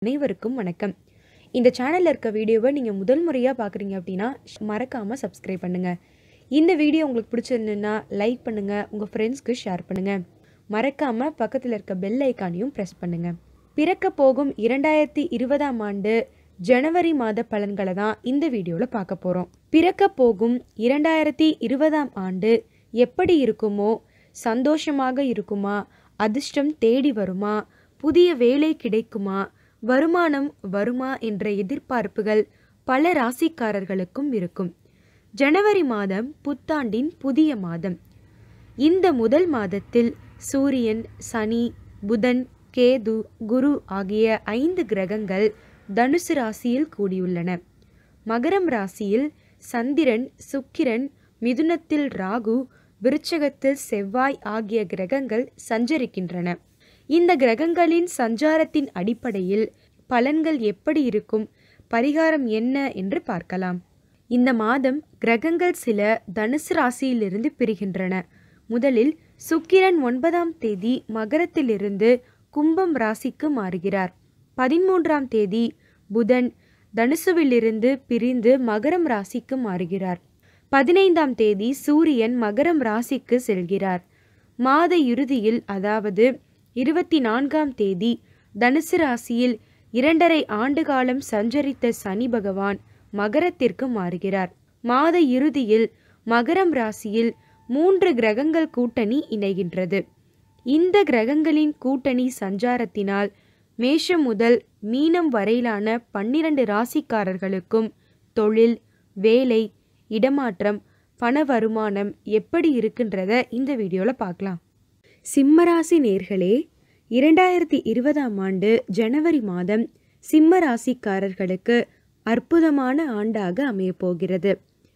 அனைவருக்கும் வணக்கம் இந்த சேனலில் இருக்க வீடியோவை நீங்கள் முதல் முறையாக பார்க்குறீங்க அப்படின்னா மறக்காமல் சப்ஸ்கிரைப் பண்ணுங்கள் இந்த வீடியோ உங்களுக்கு பிடிச்சிருந்துன்னா லைக் பண்ணுங்கள் உங்கள் ஃப்ரெண்ட்ஸ்க்கு ஷேர் பண்ணுங்கள் மறக்காமல் பக்கத்தில் இருக்க பெல் ஐக்கானையும் ப்ரெஸ் பண்ணுங்கள் பிறக்க போகும் இரண்டாயிரத்தி இருபதாம் ஆண்டு ஜனவரி மாத பலன்களை தான் இந்த வீடியோவில் பார்க்க போகிறோம் பிறக்க போகும் இரண்டாயிரத்தி இருபதாம் ஆண்டு எப்படி இருக்குமோ சந்தோஷமாக இருக்குமா அதிர்ஷ்டம் தேடி வருமா புதிய வேலை கிடைக்குமா வருமானம் வருமா என்ற எதிர்பார்ப்புகள் பல ராசிக்காரர்களுக்கும் இருக்கும் ஜனவரி மாதம் புத்தாண்டின் புதிய மாதம் இந்த முதல் மாதத்தில் சூரியன் சனி புதன் கேது குரு ஆகிய ஐந்து கிரகங்கள் தனுசு ராசியில் கூடியுள்ளன மகரம் ராசியில் சந்திரன் சுக்கிரன் மிதுனத்தில் ராகு விருச்சகத்தில் செவ்வாய் ஆகிய கிரகங்கள் சஞ்சரிக்கின்றன இந்த கிரகங்களின் சஞ்சாரத்தின் அடிப்படையில் பலன்கள் எப்படி இருக்கும் பரிகாரம் என்ன என்று பார்க்கலாம் இந்த மாதம் கிரகங்கள் சில தனுசு ராசியிலிருந்து பிரிகின்றன முதலில் சுக்கிரன் ஒன்பதாம் தேதி மகரத்திலிருந்து கும்பம் ராசிக்கு மாறுகிறார் பதிமூன்றாம் தேதி புதன் தனுசுவிலிருந்து பிரிந்து மகரம் ராசிக்கு மாறுகிறார் பதினைந்தாம் தேதி சூரியன் மகரம் ராசிக்கு செல்கிறார் மாத இறுதியில் அதாவது இருபத்தி நான்காம் தேதி தனுசு ராசியில் இரண்டரை ஆண்டு காலம் சஞ்சரித்த சனி பகவான் மகரத்திற்கு மாறுகிறார் மாத இறுதியில் மகரம் ராசியில் மூன்று கிரகங்கள் கூட்டணி இணைகின்றது இந்த கிரகங்களின் கூட்டணி சஞ்சாரத்தினால் மேஷம் முதல் மீனம் வரையிலான பன்னிரண்டு ராசிக்காரர்களுக்கும் தொழில் வேலை இடமாற்றம் பண வருமானம் எப்படி இருக்குன்றத இந்த வீடியோவில் பார்க்கலாம் சிம்மராசி நேர்களே இரண்டாயிரத்தி இருபதாம் ஆண்டு ஜனவரி மாதம் சிம்ம ராசிக்காரர்களுக்கு அற்புதமான ஆண்டாக அமையப்போகிறது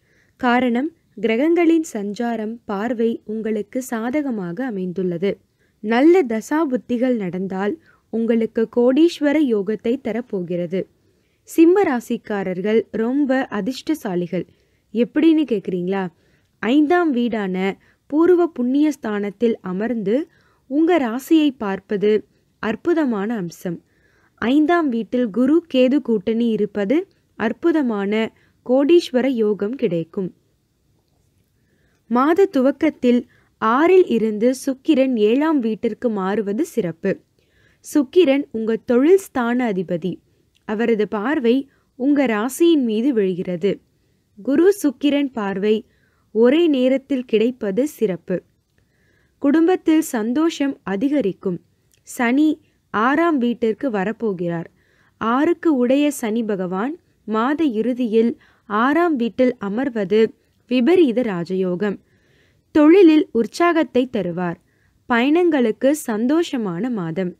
காரணம் கிரகங்களின் சஞ்சாரம் பார்வை உங்களுக்கு சாதகமாக அமைந்துள்ளது நல்ல தசாபுத்திகள் நடந்தால் உங்களுக்கு கோடீஸ்வர யோகத்தை தரப்போகிறது சிம்ம ராசிக்காரர்கள் ரொம்ப அதிர்ஷ்டசாலிகள் எப்படின்னு கேட்குறீங்களா ஐந்தாம் வீடான பூர்வ புண்ணிய ஸ்தானத்தில் அமர்ந்து உங்க ராசியை பார்ப்பது அற்புதமான அம்சம் ஐந்தாம் வீட்டில் குரு கேது கூட்டணி இருப்பது அற்புதமான கோடீஸ்வர யோகம் கிடைக்கும் மாத துவக்கத்தில் ஆறில் இருந்து சுக்கிரன் ஏழாம் வீட்டிற்கு மாறுவது சிறப்பு சுக்கிரன் உங்க தொழில் ஸ்தான அதிபதி அவரது பார்வை உங்க ராசியின் மீது விழுகிறது குரு சுக்கிரன் பார்வை ஒரே நேரத்தில் கிடைப்பது சிறப்பு குடும்பத்தில் சந்தோஷம் அதிகரிக்கும் சனி ஆறாம் வீட்டிற்கு வரப்போகிறார் ஆறுக்கு உடைய சனி பகவான் மாத இறுதியில் ஆறாம் வீட்டில் அமர்வது விபரீத ராஜயோகம் தொழிலில் உற்சாகத்தை தருவார் பயணங்களுக்கு சந்தோஷமான மாதம்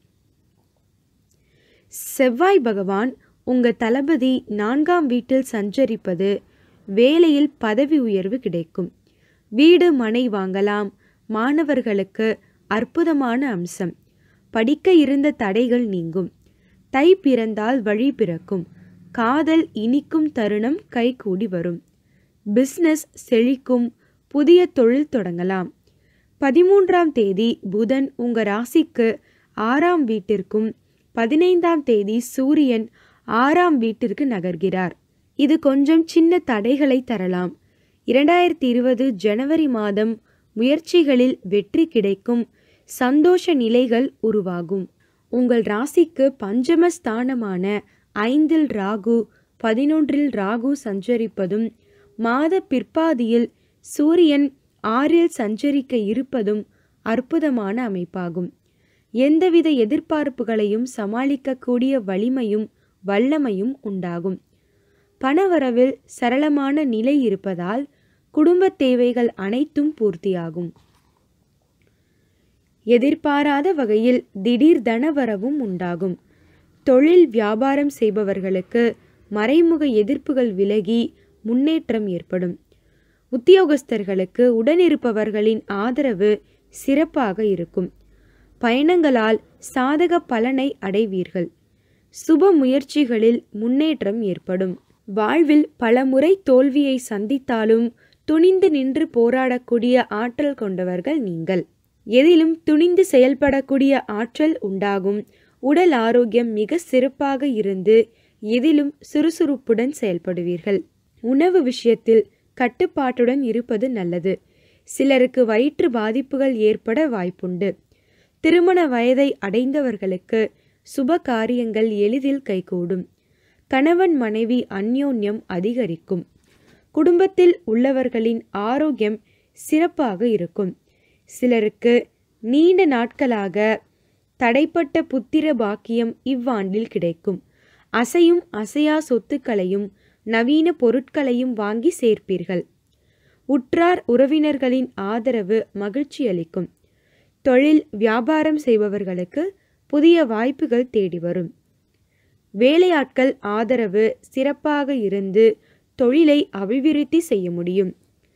செவ்வாய் பகவான் உங்க தளபதி நான்காம் வீட்டில் சஞ்சரிப்பது வேலையில் பதவி உயர்வு கிடைக்கும் வீடு மனை வாங்கலாம் மாணவர்களுக்கு அற்புதமான அம்சம் படிக்க இருந்த தடைகள் நீங்கும் தை பிறந்தால் வழி பிறக்கும் காதல் இனிக்கும் தருணம் கைகூடி வரும் பிஸ்னஸ் செழிக்கும் புதிய தொழில் தொடங்கலாம் பதிமூன்றாம் தேதி புதன் உங்க ராசிக்கு ஆறாம் வீட்டிற்கும் பதினைந்தாம் தேதி சூரியன் ஆறாம் வீட்டிற்கு நகர்கிறார் இது கொஞ்சம் சின்ன தடைகளை தரலாம் இரண்டாயிரத்தி இருபது ஜனவரி மாதம் முயற்சிகளில் வெற்றி கிடைக்கும் சந்தோஷ நிலைகள் உருவாகும் உங்கள் ராசிக்கு பஞ்சம ஸ்தானமான ஐந்தில் ராகு பதினொன்றில் ராகு சஞ்சரிப்பதும் மாத பிற்பாதியில் சூரியன் ஆறில் சஞ்சரிக்க இருப்பதும் அற்புதமான அமைப்பாகும் எந்தவித எதிர்பார்ப்புகளையும் சமாளிக்கக்கூடிய வலிமையும் வல்லமையும் உண்டாகும் பணவரவில் சரளமான நிலை இருப்பதால் குடும்ப தேவைகள் அனைத்தும் பூர்த்தியாகும் எதிர்பாராத வகையில் திடீர் தனவரவும் உண்டாகும் தொழில் வியாபாரம் செய்பவர்களுக்கு மறைமுக எதிர்ப்புகள் விலகி முன்னேற்றம் ஏற்படும் உத்தியோகஸ்தர்களுக்கு உடனிருப்பவர்களின் ஆதரவு சிறப்பாக இருக்கும் பயணங்களால் சாதக பலனை அடைவீர்கள் சுப முயற்சிகளில் முன்னேற்றம் ஏற்படும் வாழ்வில் பலமுறை தோல்வியை சந்தித்தாலும் துணிந்து நின்று போராடக்கூடிய ஆற்றல் கொண்டவர்கள் நீங்கள் எதிலும் துணிந்து செயல்படக்கூடிய ஆற்றல் உண்டாகும் உடல் ஆரோக்கியம் மிக சிறப்பாக இருந்து எதிலும் சுறுசுறுப்புடன் செயல்படுவீர்கள் உணவு விஷயத்தில் கட்டுப்பாட்டுடன் இருப்பது நல்லது சிலருக்கு வயிற்று பாதிப்புகள் ஏற்பட வாய்ப்புண்டு திருமண வயதை அடைந்தவர்களுக்கு சுப காரியங்கள் எளிதில் கைகூடும் கணவன் மனைவி அந்யோன்யம் அதிகரிக்கும் குடும்பத்தில் உள்ளவர்களின் ஆரோக்கியம் சிறப்பாக இருக்கும் சிலருக்கு நீண்ட நாட்களாக தடைப்பட்ட புத்திர பாக்கியம் இவ்வாண்டில் கிடைக்கும் அசையும் அசையா சொத்துக்களையும் நவீன பொருட்களையும் வாங்கி சேர்ப்பீர்கள் உற்றார் உறவினர்களின் ஆதரவு மகிழ்ச்சி அளிக்கும் தொழில் வியாபாரம் செய்பவர்களுக்கு புதிய வாய்ப்புகள் தேடி வரும் வேலையாட்கள் ஆதரவு சிறப்பாக இருந்து தொழிலை அபிவிருத்தி செய்ய முடியும்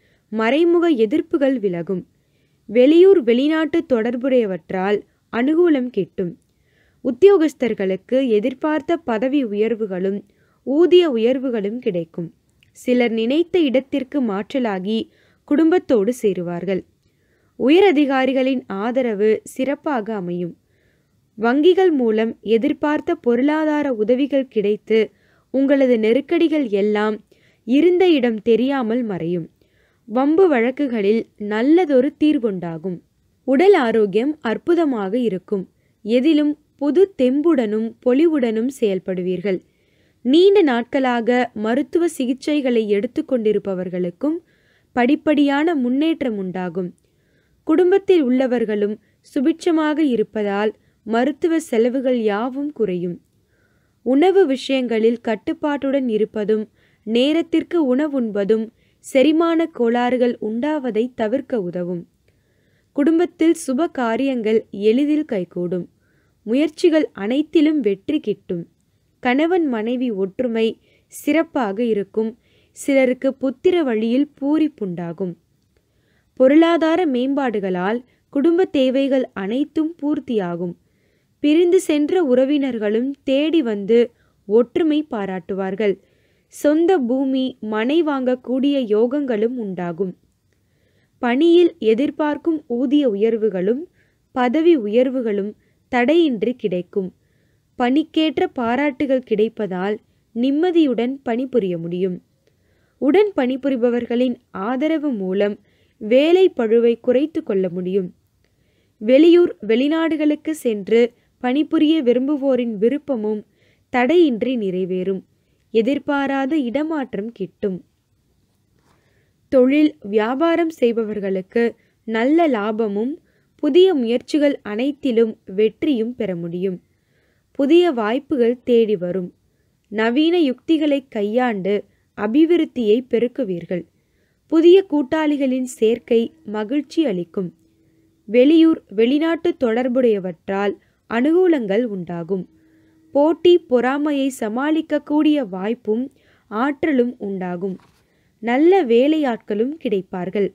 மறைமுக எதிர்ப்புகள் விலகும் வெளியூர் வெளிநாட்டு தொடர்புடையவற்றால் அனுகூலம் கிட்டும் உத்தியோகஸ்தர்களுக்கு எதிர்பார்த்த பதவி உயர்வுகளும் ஊதிய உயர்வுகளும் கிடைக்கும் சிலர் நினைத்த இடத்திற்கு மாற்றலாகி குடும்பத்தோடு சேருவார்கள் உயர் அதிகாரிகளின் ஆதரவு சிறப்பாக அமையும் வங்கிகள் மூலம் எதிர்பார்த்த பொருளாதார உதவிகள் கிடைத்து உங்களது நெருக்கடிகள் எல்லாம் இருந்த இடம் தெரியாமல் மறையும் வம்பு வழக்குகளில் நல்லதொரு தீர்வுண்டாகும் உடல் ஆரோக்கியம் அற்புதமாக இருக்கும் எதிலும் புது தெம்புடனும் பொலிவுடனும் செயல்படுவீர்கள் நீண்ட நாட்களாக மருத்துவ சிகிச்சைகளை எடுத்துக்கொண்டிருப்பவர்களுக்கும் படிப்படியான முன்னேற்றம் உண்டாகும் குடும்பத்தில் உள்ளவர்களும் சுபிட்சமாக இருப்பதால் மருத்துவ செலவுகள் யாவும் குறையும் உணவு விஷயங்களில் கட்டுப்பாட்டுடன் இருப்பதும் நேரத்திற்கு உணவுண்பதும் செரிமான கோளாறுகள் உண்டாவதை தவிர்க்க உதவும் குடும்பத்தில் சுப காரியங்கள் எளிதில் கைகூடும் முயற்சிகள் அனைத்திலும் வெற்றி கிட்டும் கணவன் மனைவி ஒற்றுமை சிறப்பாக இருக்கும் சிலருக்கு புத்திர வழியில் பூரிப்புண்டாகும் பொருளாதார மேம்பாடுகளால் குடும்ப தேவைகள் அனைத்தும் பூர்த்தியாகும் பிரிந்து சென்ற உறவினர்களும் தேடி வந்து ஒற்றுமை பாராட்டுவார்கள் சொந்த பூமி மனை வாங்கக்கூடிய யோகங்களும் உண்டாகும் பணியில் எதிர்பார்க்கும் ஊதிய உயர்வுகளும் பதவி உயர்வுகளும் தடையின்றி கிடைக்கும் பணிக்கேற்ற பாராட்டுகள் கிடைப்பதால் நிம்மதியுடன் பணிபுரிய முடியும் உடன் பணிபுரிபவர்களின் ஆதரவு மூலம் வேலை பழுவை குறைத்து கொள்ள முடியும் வெளியூர் வெளிநாடுகளுக்கு சென்று பணிபுரிய விரும்புவோரின் விருப்பமும் தடையின்றி நிறைவேறும் எதிர்பாராத இடமாற்றம் கிட்டும் தொழில் வியாபாரம் செய்பவர்களுக்கு நல்ல லாபமும் புதிய முயற்சிகள் அனைத்திலும் வெற்றியும் பெற முடியும் புதிய வாய்ப்புகள் தேடி வரும் நவீன யுக்திகளை கையாண்டு அபிவிருத்தியை பெருக்குவீர்கள் புதிய கூட்டாளிகளின் சேர்க்கை மகிழ்ச்சி அளிக்கும் வெளியூர் வெளிநாட்டு தொடர்புடையவற்றால் அனுகூலங்கள் உண்டாகும் போட்டி பொறாமையை சமாளிக்கக்கூடிய வாய்ப்பும் ஆற்றலும் உண்டாகும் நல்ல வேலையாட்களும் கிடைப்பார்கள்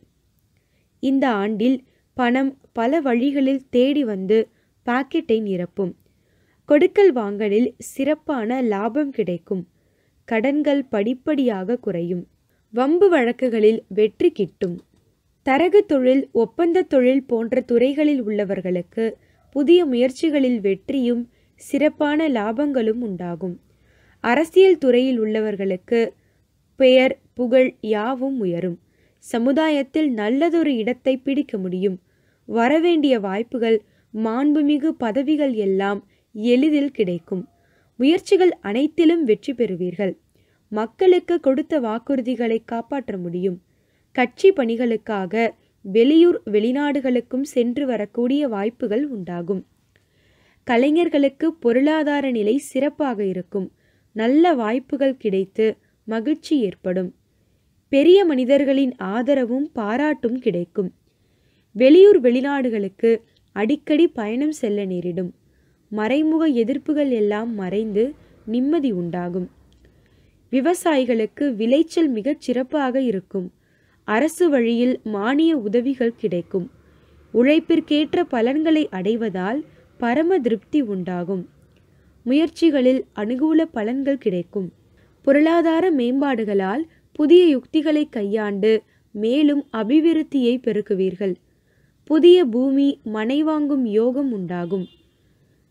இந்த ஆண்டில் பணம் பல வழிகளில் தேடி வந்து பாக்கெட்டை நிரப்பும் கொடுக்கல் வாங்கலில் சிறப்பான லாபம் கிடைக்கும் கடன்கள் படிப்படியாக குறையும் வம்பு வழக்குகளில் வெற்றி கிட்டும் தரகு தொழில் ஒப்பந்த தொழில் போன்ற துறைகளில் உள்ளவர்களுக்கு புதிய முயற்சிகளில் வெற்றியும் சிறப்பான லாபங்களும் உண்டாகும் அரசியல் துறையில் உள்ளவர்களுக்கு பெயர் புகழ் யாவும் உயரும் சமுதாயத்தில் நல்லதொரு இடத்தை பிடிக்க முடியும் வரவேண்டிய வாய்ப்புகள் மாண்புமிகு பதவிகள் எல்லாம் எளிதில் கிடைக்கும் முயற்சிகள் அனைத்திலும் வெற்றி பெறுவீர்கள் மக்களுக்கு கொடுத்த வாக்குறுதிகளை காப்பாற்ற முடியும் கட்சி பணிகளுக்காக வெளியூர் வெளிநாடுகளுக்கும் சென்று வரக்கூடிய வாய்ப்புகள் உண்டாகும் கலைஞர்களுக்கு பொருளாதார நிலை சிறப்பாக இருக்கும் நல்ல வாய்ப்புகள் கிடைத்து மகிழ்ச்சி ஏற்படும் பெரிய மனிதர்களின் ஆதரவும் பாராட்டும் கிடைக்கும் வெளியூர் வெளிநாடுகளுக்கு அடிக்கடி பயணம் செல்ல நேரிடும் மறைமுக எதிர்ப்புகள் எல்லாம் மறைந்து நிம்மதி உண்டாகும் விவசாயிகளுக்கு விளைச்சல் மிகச் சிறப்பாக இருக்கும் அரசு வழியில் மானிய உதவிகள் கிடைக்கும் உழைப்பிற்கேற்ற பலன்களை அடைவதால் பரம திருப்தி உண்டாகும் முயற்சிகளில் அனுகூல பலன்கள் கிடைக்கும் பொருளாதார மேம்பாடுகளால் புதிய யுக்திகளை கையாண்டு மேலும் அபிவிருத்தியை பெருக்குவீர்கள் புதிய பூமி மனை வாங்கும் யோகம் உண்டாகும்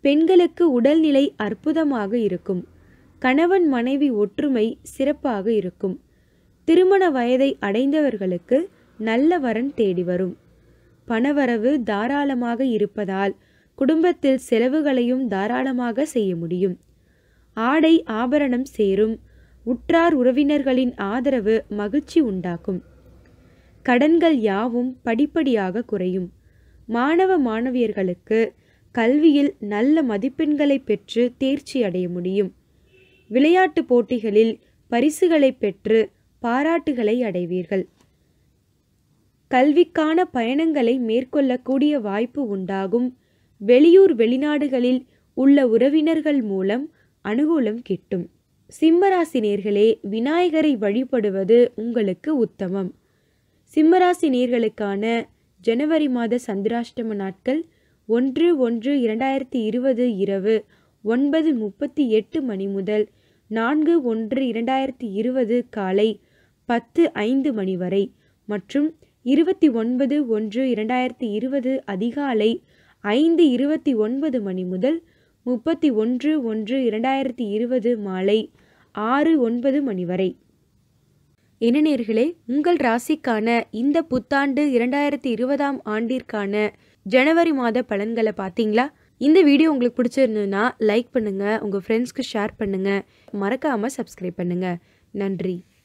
பெண்களுக்கு உடல்நிலை அற்புதமாக இருக்கும் கணவன் மனைவி ஒற்றுமை சிறப்பாக இருக்கும் திருமண வயதை அடைந்தவர்களுக்கு நல்ல வரன் தேடி வரும் பணவரவு தாராளமாக இருப்பதால் குடும்பத்தில் செலவுகளையும் தாராளமாக செய்ய முடியும் ஆடை ஆபரணம் சேரும் உற்றார் உறவினர்களின் ஆதரவு மகிழ்ச்சி உண்டாக்கும் கடன்கள் யாவும் படிப்படியாக குறையும் மாணவ மாணவியர்களுக்கு கல்வியில் நல்ல மதிப்பெண்களை பெற்று தேர்ச்சி அடைய முடியும் விளையாட்டு போட்டிகளில் பரிசுகளை பெற்று பாராட்டுகளை அடைவீர்கள் கல்விக்கான பயணங்களை மேற்கொள்ளக்கூடிய வாய்ப்பு உண்டாகும் வெளியூர் வெளிநாடுகளில் உள்ள உறவினர்கள் மூலம் அனுகூலம் கிட்டும் சிம்மராசி நேர்களே விநாயகரை வழிபடுவது உங்களுக்கு உத்தமம் சிம்மராசி நேர்களுக்கான ஜனவரி மாத சந்திராஷ்டம நாட்கள் ஒன்று ஒன்று இரண்டாயிரத்தி இருபது இரவு ஒன்பது முப்பத்தி எட்டு மணி முதல் நான்கு ஒன்று இரண்டாயிரத்தி இருபது காலை பத்து ஐந்து மணி வரை மற்றும் இருபத்தி ஒன்பது ஒன்று இரண்டாயிரத்தி இருபது அதிகாலை ஐந்து இருபத்தி ஒன்பது மணி முதல் முப்பத்தி ஒன்று ஒன்று இரண்டாயிரத்தி இருபது மாலை ஆறு ஒன்பது மணி வரை என்ன நேர்களே உங்கள் ராசிக்கான இந்த புத்தாண்டு இரண்டாயிரத்தி இருபதாம் ஆண்டிற்கான ஜனவரி மாத பலன்களை பார்த்தீங்களா இந்த வீடியோ உங்களுக்கு பிடிச்சிருந்ததுன்னா லைக் பண்ணுங்கள் உங்கள் ஃப்ரெண்ட்ஸ்க்கு ஷேர் பண்ணுங்கள் மறக்காமல் சப்ஸ்கிரைப் பண்ணுங்கள் நன்றி